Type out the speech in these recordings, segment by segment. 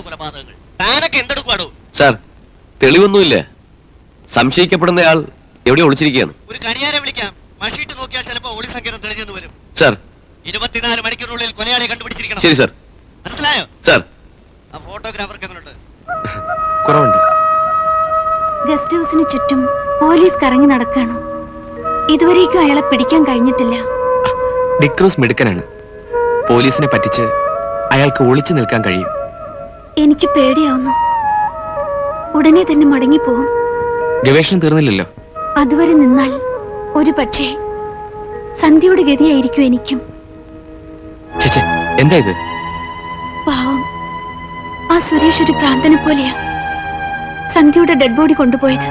കൊലപാതകങ്ങൾ താനൊക്കെ എന്തെടുക്കുവാടോ സാർ തെളിവൊന്നുമില്ല സംശയിക്കപ്പെടുന്നയാൾ എവിടെ ഒളിച്ചിരിക്കുകയാണ് ഒരു കണിയാരെ വിളിക്കാം മഷീട്ട് നോക്കിയാൽ ചിലപ്പോ ഒളി സങ്കേതം തെളിഞ്ഞെന്ന് വരും സാർ ഇരുപത്തിനാല് മണിക്കൂറിനുള്ളിൽ കൊലയാളെ കണ്ടുപിടിച്ചിരിക്കണം ശരി സാർ മനസ്സിലായോ സാർ ആ ഫോട്ടോഗ്രാഫർക്ക് എങ്ങനെയുണ്ട് കുറവുണ്ട് ഗസ്റ്റ് ഹൗസിന് ചുറ്റും പോലീസ് കറങ്ങി നടക്കാണ് ഇതുവരേക്കും അയാളെ പിടിക്കാൻ കഴിഞ്ഞിട്ടില്ല ഡിക്രൂസ് മിടുക്കനാണ് പോലീസിനെ പറ്റിച്ച് അയാൾക്ക് ഒളിച്ചു നിൽക്കാൻ കഴിയും എനിക്ക് പേടിയാവുന്നു ഉടനെ തന്നെ മടങ്ങിപ്പോവും ഗവേഷണം തീർന്നില്ലല്ലോ അതുവരെ നിന്നാൽ ഒരു പക്ഷേ സന്ധ്യയുടെ ഗതിയായിരിക്കും എനിക്കും ചേച്ചേ എന്താ ഇത് പാവം ആ സുരേഷ് ഒരു ഭ്രാന്തനെ പോലെയാ സന്ധ്യയുടെ ഡെഡ് ബോഡി കൊണ്ടുപോയത്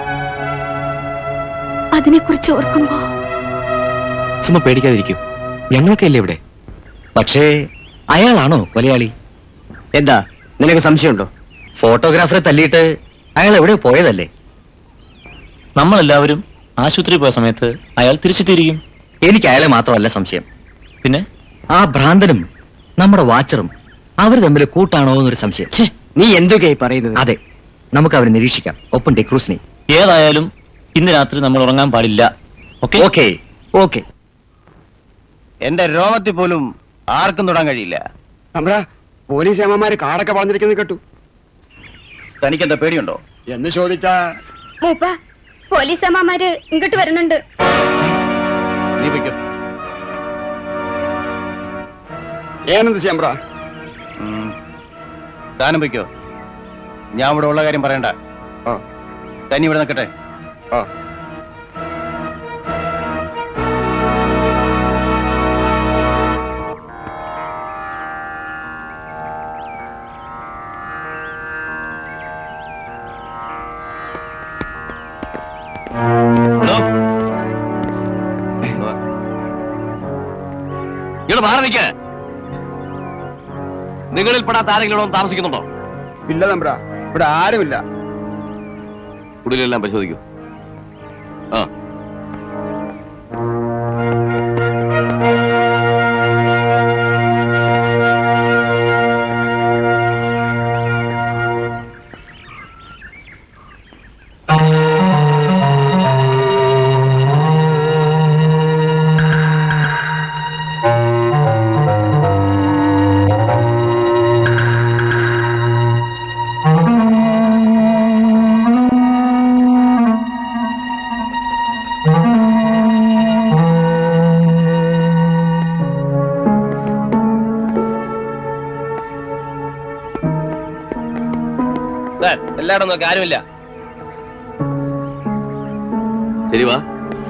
അതിനെക്കുറിച്ച് ഓർക്കുമ്പോ സുമ പേടിക്കാതിരിക്കും ഞങ്ങളൊക്കെ അല്ലേ ഇവിടെ പക്ഷേ അയാളാണോ കൊലയാളി എന്താ നിനക്ക് സംശയമുണ്ടോ ഫോട്ടോഗ്രാഫറെ തല്ലിയിട്ട് അയാൾ എവിടെ പോയതല്ലേ നമ്മളെല്ലാവരും ആശുപത്രി പോയ സമയത്ത് അയാൾ തിരിച്ചെത്തിയിരിക്കും എനിക്ക് അയാളെ മാത്രമല്ല സംശയം പിന്നെ ആ ഭ്രാന്തനും നമ്മുടെ വാച്ചറും അവർ തമ്മിൽ കൂട്ടാണോ എന്നൊരു സംശയം നീ എന്തൊക്കെയായി പറയുന്നത് അതെ നമുക്ക് അവരെ നിരീക്ഷിക്കാം ഒപ്പം ഡിക്രൂസിനെ ഏതായാലും ഇന്ന് രാത്രി നമ്മൾ ഉറങ്ങാൻ പാടില്ല ഓക്കെ ഓക്കെ ഓക്കെ എന്റെ രോമത്തിൽ പോലും ആർക്കും തൊടാൻ കഴിയില്ല നമ്മുടെ പോലീസ് ഏമാര് കാടൊക്കെ വളഞ്ഞിരിക്കുന്നത് കേട്ടു തനിക്കെന്താ പേടിയുണ്ടോ എന്ന് ചോദിച്ചാ മൂപ്പ പോലീസ് അമ്മമാര് ഇങ്ങോട്ട് വരുന്നുണ്ട് നീ വയ്ക്കും ഏനെന്ത് ചേമ്പ്ര താനും വയ്ക്കോ ഞാൻ ഇവിടെ ഉള്ള കാര്യം പറയണ്ട തനി ഇവിടെ നിൽക്കട്ടെ ഇവിടെ മാറി നിൽക്ക നിങ്ങളിൽ പെടാത്ത ആരെങ്കിലും ഇവിടെ താമസിക്കുന്നുണ്ടോ ഇല്ല തമ്പ്ര ഇവിടെ ആരുമില്ല കുടിലെല്ലാം പരിശോധിക്കൂ ആ സാർ എല്ലായിടും നോക്കി ആരുമില്ല ശരി വാ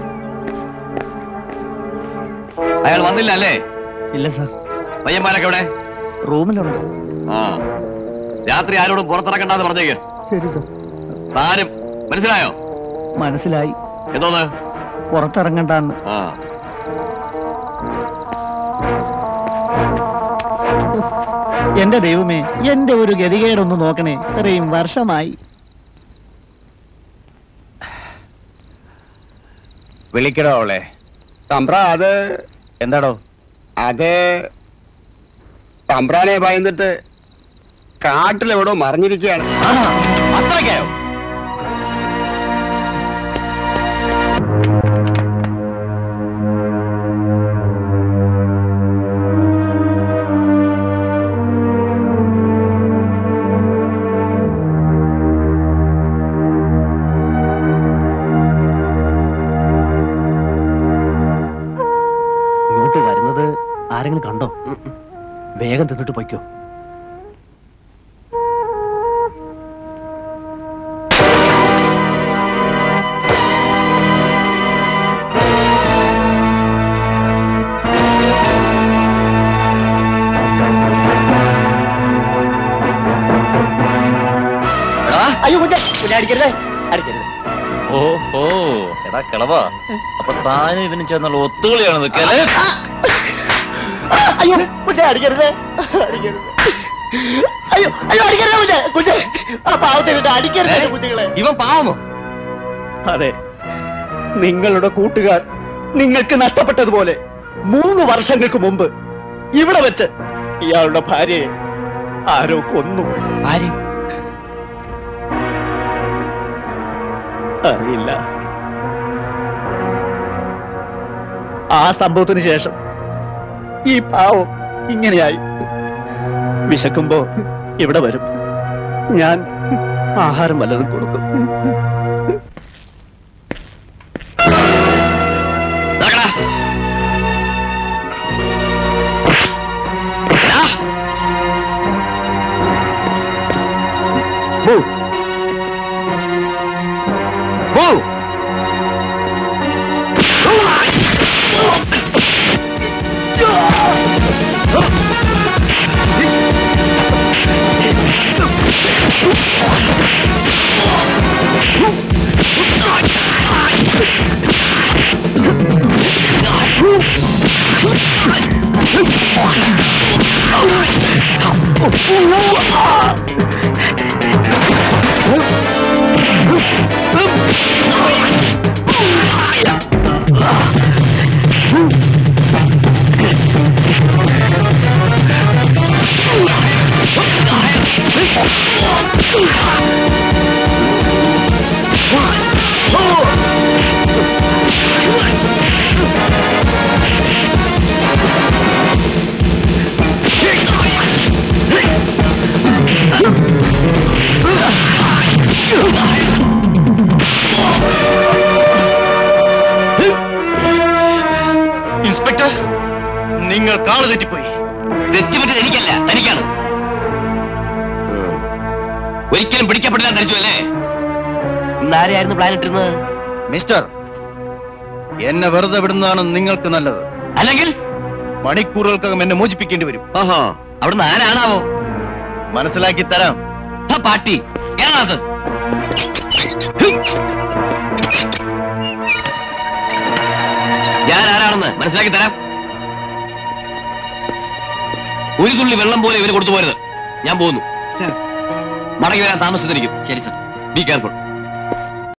അയാൾ വന്നില്ല അല്ലേ ഇല്ല സാർ പയ്യന്മാരൊക്കെ എവിടെ റൂമിലുണ്ട് ആ രാത്രി ആരോടും പുറത്തിറക്കണ്ടെന്ന് പറഞ്ഞേക്ക് ശരി സാർ താനും മനസ്സിലായോ മനസ്സിലായി എന്തോന്ന് പുറത്തിറങ്ങണ്ടെന്ന് ആ എന്റെ ദൈവമേ എന്റെ ഒരു ഗതികേടൊന്ന് നോക്കണേ ഇത്രയും വർഷമായി വിളിക്കടോ അവളെ തമ്പ്ര അത് എന്താടോ അത് തമ്പ്രാനെ ഭയന്നിട്ട് കാട്ടിലെവിടോ മറിഞ്ഞിരിക്കുകയാണ് അത്രയ്ക്കായോ ഇങ്ങോട്ട് വരുന്നത് ആരെങ്കിലും കണ്ടോ വേഗം തിന്നിട്ട് പൊയ്ക്കോ അയ്യോ കുഞ്ഞെ കുഞ്ഞെ അടിക്കരുത് അടിക്കരുത് ഓഹോ എടാ കിളവാ അപ്പൊ താനും ഇവനും ചേർന്നുള്ള ഒത്തുകളിയാണ് നിൽക്കല്ലേ അയ്യോ കുഞ്ഞെ അടിക്കരുത് അടിക്കരുത് അയ്യോ അയ്യോ അടിക്കരുത് കുഞ്ഞെ കുഞ്ഞെ ആ പാവത്തിനിട്ട് അടിക്കരുത് കുഞ്ഞുങ്ങളെ ഇവൻ പാവമോ അതെ നിങ്ങളുടെ കൂട്ടുകാർ നിങ്ങൾക്ക് നഷ്ടപ്പെട്ടതുപോലെ മൂന്ന് വർഷങ്ങൾക്ക് മുമ്പ് ഇവിടെ വെച്ച് ഇയാളുടെ ഭാര്യയെ ആരോ കൊന്നു ആര് അറിയില്ല ആ സംഭവത്തിന് ശേഷം ഈ പാവം ഇങ്ങനെയായി വിശക്കുമ്പോ ഇവിടെ വരും ഞാൻ ആഹാരം വല്ലതും കൊടുക്കും നടക്കടാ. ഡാ. Move. Move. ഇൻസ്പെക്ടർ നിങ്ങൾ കാള് തെറ്റിപ്പോയി തെറ്റുപറ്റിയത് എനിക്കല്ല തനിക്കാണ് ഒരിക്കലും പിടിക്കപ്പെടില്ല ധരിച്ചു അല്ലേ ഇന്ന് ആരെയായിരുന്നു പ്ലാൻ ഇട്ടിരുന്നത് മിസ്റ്റർ എന്നെ വെറുതെ വിടുന്നതാണ് നിങ്ങൾക്ക് നല്ലത് അല്ലെങ്കിൽ മണിക്കൂറുകൾക്കകം എന്നെ മോചിപ്പിക്കേണ്ടി വരും ഓഹോ അവിടുന്ന് ആരാണാവോ മനസ്സിലാക്കി തരാം ആ പാട്ടി ഏതാണത് ഞാൻ ആരാണെന്ന് മനസ്സിലാക്കി തരാം ഒരു തുള്ളി വെള്ളം പോലെ ഇവന് കൊടുത്തു പോരുത് ഞാൻ പോകുന്നു മടങ്ങി വരാൻ താമസിച്ചിരിക്കും ശരി സർ ബി കെയർഫുൾ